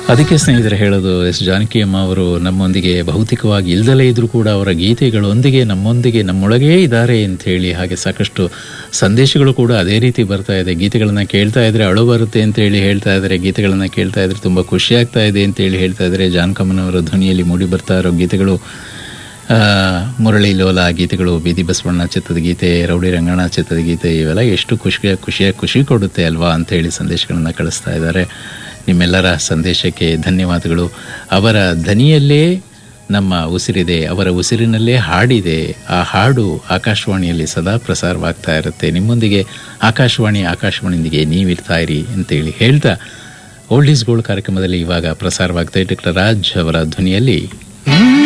ಅದಕ್ಕೆ ಸ್ನೇಹಿತರೆ ಹೇಳೋದು ಎಸ್ ಜಾನಕಿ ಅಮ್ಮ ಅವರು ನಮ್ಮೊಂದಿಗೆ ಭೌತಿಕವಾಗಿ ಇಲ್ದಲೇ ಇದ್ರೂ ಕೂಡ ಅವರ ಗೀತೆಗಳೊಂದಿಗೆ ನಮ್ಮೊಂದಿಗೆ ನಮ್ಮೊಳಗೇ ಇದ್ದಾರೆ ಅಂತ ಹೇಳಿ ಹಾಗೆ ಸಾಕಷ್ಟು ಸಂದೇಶಗಳು ಕೂಡ ಅದೇ ರೀತಿ ಬರ್ತಾ ಇದೆ ಗೀತೆಗಳನ್ನ ಕೇಳ್ತಾ ಇದ್ರೆ ಅಳು ಬರುತ್ತೆ ಅಂತ ಹೇಳಿ ಹೇಳ್ತಾ ಇದ್ದಾರೆ ಗೀತೆಗಳನ್ನ ಕೇಳ್ತಾ ಇದ್ರೆ ತುಂಬಾ ಖುಷಿ ಆಗ್ತಾ ಇದೆ ಅಂತ ಹೇಳಿ ಹೇಳ್ತಾ ಇದ್ದಾರೆ ಜಾನಕಮ್ಮನವರ ಧ್ವನಿಯಲ್ಲಿ ಮೂಡಿ ಬರ್ತಾ ಇರೋ ಗೀತೆಗಳು ಆ, ಮುರಳಿ ಲೋಲ ಗೀತೆಗಳು ಬೀದಿ ಬಸವಣ್ಣ ಚಿತ್ರದ ಗೀತೆ ರೌಡಿ ರಂಗಣ್ಣ ಚಿತ್ರದ ಗೀತೆ ಇವೆಲ್ಲ ಎಷ್ಟು ಖುಷಿಯ ಖುಷಿಯ ಖುಷಿ ಕೊಡುತ್ತೆ ಅಲ್ವಾ ಅಂತ ಹೇಳಿ ಸಂದೇಶಗಳನ್ನು ಕಳಿಸ್ತಾ ಇದ್ದಾರೆ ನಿಮ್ಮೆಲ್ಲರ ಸಂದೇಶಕ್ಕೆ ಧನ್ಯವಾದಗಳು ಅವರ ಧ್ವನಿಯಲ್ಲೇ ನಮ್ಮ ಉಸಿರಿದೆ ಅವರ ಉಸಿರಿನಲ್ಲೇ ಹಾಡಿದೆ ಆ ಹಾಡು ಆಕಾಶವಾಣಿಯಲ್ಲಿ ಸದಾ ಪ್ರಸಾರವಾಗ್ತಾ ಇರುತ್ತೆ ನಿಮ್ಮೊಂದಿಗೆ ಆಕಾಶವಾಣಿ ಆಕಾಶವಾಣಿಯೊಂದಿಗೆ ನೀವಿರ್ತಾ ಇರಿ ಅಂತೇಳಿ ಹೇಳ್ತಾ ಓಲ್ಡ್ ಈಸ್ ಗೋಲ್ಡ್ ಕಾರ್ಯಕ್ರಮದಲ್ಲಿ ಇವಾಗ ಪ್ರಸಾರವಾಗ್ತಾ ಡಾಕ್ಟರ್ ರಾಜ್ ಅವರ ಧ್ವನಿಯಲ್ಲಿ